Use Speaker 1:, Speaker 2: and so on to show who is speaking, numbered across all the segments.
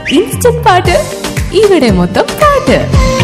Speaker 1: instant പാട്ട് ഇവിടെ മൊത്തം പാട്ട്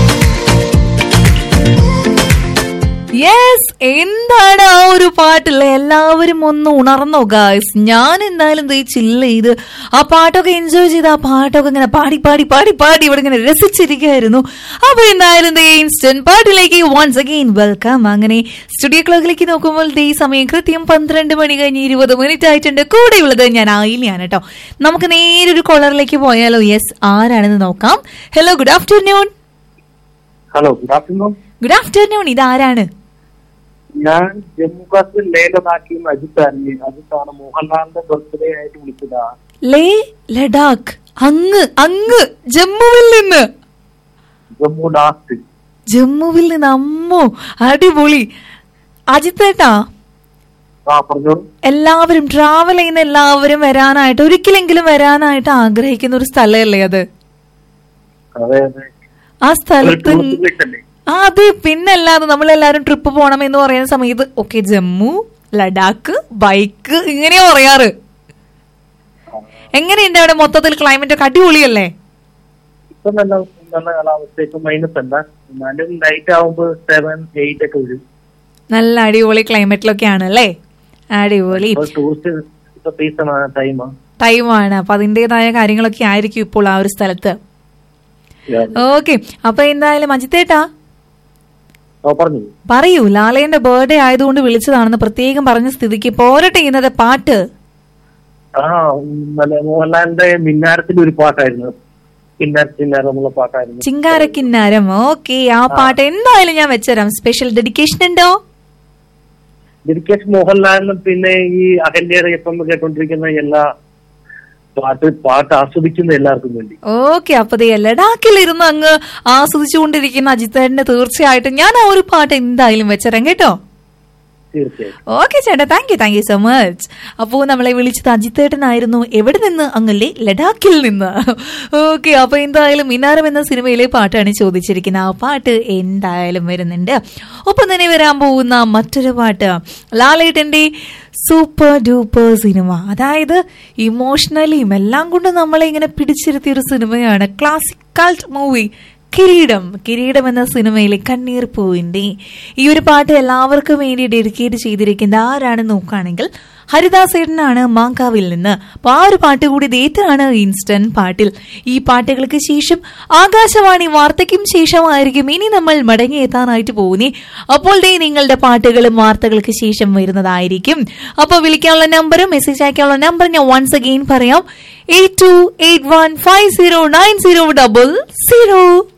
Speaker 1: യെസ് എന്താണ് ആ ഒരു പാട്ടില്ലേ എല്ലാവരും ഒന്ന് ഉണർന്നോ ഗായ്സ് ഞാൻ എന്തായാലും ദേ ചില്ല ചെയ്ത് ആ പാട്ടൊക്കെ എൻജോയ് ചെയ്ത് ആ പാട്ടൊക്കെ ഇങ്ങനെ പാടി പാടി പാടി പാടി ഇവിടെ ഇങ്ങനെ രസിച്ചിരിക്കുകയായിരുന്നു അപ്പൊ എന്തായാലും ദേ ഇൻസ്റ്റന്റ് പാട്ടിലേക്ക് വൺസ് അഗെയിൻ വെൽക്കം അങ്ങനെ സ്റ്റുഡിയോ ക്ലോക്കിലേക്ക് നോക്കുമ്പോൾ ദേ സമയം കൃത്യം പന്ത്രണ്ട് മണി കഴിഞ്ഞ് ഇരുപത് മിനിറ്റ് ആയിട്ടുണ്ട് കൂടെയുള്ളത് ഞാൻ ആയില്ലാണ് കേട്ടോ നമുക്ക് നേരെ ഒരു കൊളറിലേക്ക് പോയാലോ യെസ് ആരാണെന്ന് നോക്കാം hello good afternoon
Speaker 2: hello good afternoon
Speaker 1: good afternoon ഇതാരാണ്
Speaker 2: ഞാൻ ജമ്മു കാശ്മീർ ലേ ലഡാക്കി അജിത്താണ് അജിത്താണ് മോഹൻലാലിന്റെ ബർത്ത്ഡേ ആയിട്ട് വിളിച്ചതാ
Speaker 1: ലേ ലഡാക്ക് അങ്ങ് അങ്ങ് ജമ്മുവിൽ നിന്ന്
Speaker 2: ജമ്മു ലാസ്റ്റ്
Speaker 1: ജമ്മുവിൽ നിന്ന് അമ്മോ അടിപൊളി അജിത്തേട്ടാ
Speaker 2: ആ പറഞ്ഞോളൂ
Speaker 1: എല്ലാവരും ട്രാവൽ ചെയ്യുന്ന എല്ലാവരും വരാനായിട്ട് ഒരിക്കലെങ്കിലും വരാനായിട്ട് ആഗ്രഹിക്കുന്ന ഒരു സ്ഥലമല്ലേ അത്
Speaker 2: അതെ അതെ
Speaker 1: ആ
Speaker 2: ഒരു
Speaker 1: സ്ഥലത്ത്
Speaker 2: ടൂറിസ്റ്റ് പ്ലേസ് അല്ലേ
Speaker 1: ആ, അത് പിന്നല്ലാതെ നമ്മളെല്ലാരും ട്രിപ്പ് പോണം എന്ന് പറയുന്ന സമയത്ത് ഓക്കെ ജമ്മു ലഡാക്ക് ബൈക്ക് ഇങ്ങനെയാ പറയാറ് എങ്ങനെയുണ്ട് അവിടെ മൊത്തത്തിൽ ക്ലൈമറ്റ് ഒക്കെ അടിപൊളിയല്ലേ
Speaker 2: ഇപ്പൊ നല്ല നല്ല കാലാവസ്ഥ ഇപ്പൊ മൈനസ് അല്ല എന്നാലും നൈറ്റ് ആവുമ്പോ സെവൻ എയ്റ്റ് ഒക്കെ വരും
Speaker 1: നല്ല അടിപൊളി ക്ലൈമറ്റിലൊക്കെ ആണല്ലേ അടിപൊളി
Speaker 2: ഇപ്പൊ ടൂറിസ്റ്റ് ഇപ്പൊ സീസൺ ടൈമാ
Speaker 1: ടൈമാണ് അപ്പൊ അതിൻ്റെതായ കാര്യങ്ങളൊക്കെ ആയിരിക്കും ഇപ്പോൾ ആ ഒരു സ്ഥലത്ത് ഓക്കെ അപ്പൊ എന്തായാലും അജിത്തേട്ടാ
Speaker 2: ഓ പറഞ്ഞു
Speaker 1: പറയൂ ലാലയുടെ ബർത്ത്ഡേ ആയതുകൊണ്ട് വിളിച്ചതാണെന്ന് പ്രത്യേകം പറഞ്ഞ സ്ഥിതിക്ക് പോരട്ടെ ഇന്നത്തെ പാട്ട്
Speaker 2: ആ നല്ല മോഹൻലാലിന്റെ മിന്നാരത്തിൽ ഒരു പാട്ടായിരുന്നു കിന്നാര ചിന്നാര എന്നുള്ള പാട്ടായിരുന്നു
Speaker 1: ചിങ്കാരക്കിന്നാരം ഓക്കെ ആ പാട്ട് എന്തായാലും ഞാൻ വെച്ചുതരാം സ്പെഷ്യൽ ഡെഡിക്കേഷൻ ഉണ്ടോ
Speaker 2: ഡെഡിക്കേഷൻ മോഹൻലാലിനും പിന്നെ ഈ അഹല്യയുടെ എഫ് എം കേട്ടോണ്ടിരിക്കുന്ന എല്ലാ പാട്ട് പാട്ട് ആസ്വദിക്കുന്ന എല്ലാവർക്കും വേണ്ടി
Speaker 1: ഓക്കെ അപ്പൊ ദേ ലഡാക്കിലിരുന്ന് അങ്ങ് ആസ്വദിച്ചുകൊണ്ടിരിക്കുന്ന അജിത്തേട്ടന് തീർച്ചയായിട്ടും ഞാൻ ആ ഒരു പാട്ട് എന്തായാലും വെച്ചുതരാം കേട്ടോ
Speaker 2: തീർച്ചയായും
Speaker 1: ഓക്കെ ചേട്ടാ thank you thank you so much അപ്പോൾ നമ്മളെ വിളിച്ചത് അജിത്തേട്ടനായിരുന്നു എവിടെ നിന്ന് അങ്ങല്ലേ ലഡാക്കിൽ നിന്ന് ഓക്കെ അപ്പൊ എന്തായാലും മിനാരം എന്ന സിനിമയിലെ പാട്ടാണ് ചോദിച്ചിരിക്കുന്നത് ആ പാട്ട് എന്തായാലും വരുന്നുണ്ട് ഒപ്പം തന്നെ വരാൻ പോകുന്ന മറ്റൊരു പാട്ട് ലാലേട്ടന്റെ സൂപ്പർ ഡൂപ്പർ സിനിമ അതായത് ഇമോഷണലിയും എല്ലാം കൊണ്ട് നമ്മളെ ഇങ്ങനെ പിടിച്ചിരുത്തിയ ഒരു സിനിമയാണ് ക്ലാസിക് കൾട്ട് മൂവി കിരീടം കിരീടം എന്ന സിനിമയിലെ കണ്ണീർ പൂവിന്റെ ഈ ഒരു പാട്ട് എല്ലാവർക്കും വേണ്ടി ഡെഡിക്കേറ്റ് ചെയ്തിരിക്കുന്ന ആരാണെന്ന് നോക്കുകയാണെങ്കിൽ ഹരിദാസേട്ടനാണ് മാങ്കാവിൽ നിന്ന് അപ്പൊ ആ ഒരു പാട്ട് കൂടി ഡേറ്റാണ് ഇൻസ്റ്റന്റ് പാട്ടിൽ ഈ പാട്ടുകൾക്ക് ശേഷം ആകാശവാണി വാർത്തയ്ക്കും ശേഷമായിരിക്കും ഇനി നമ്മൾ മടങ്ങിയെത്താനായിട്ട് പോകുന്നേ അപ്പോൾ ദേ നിങ്ങളുടെ പാട്ടുകളും വാർത്തകൾക്ക് ശേഷം വരുന്നതായിരിക്കും അപ്പോൾ വിളിക്കാനുള്ള നമ്പറും മെസ്സേജ് അയക്കാനുള്ള നമ്പർ ഞാൻ വൺസ് അഗെയിൻ പറയാം eight two eight one five zero nine zero double zero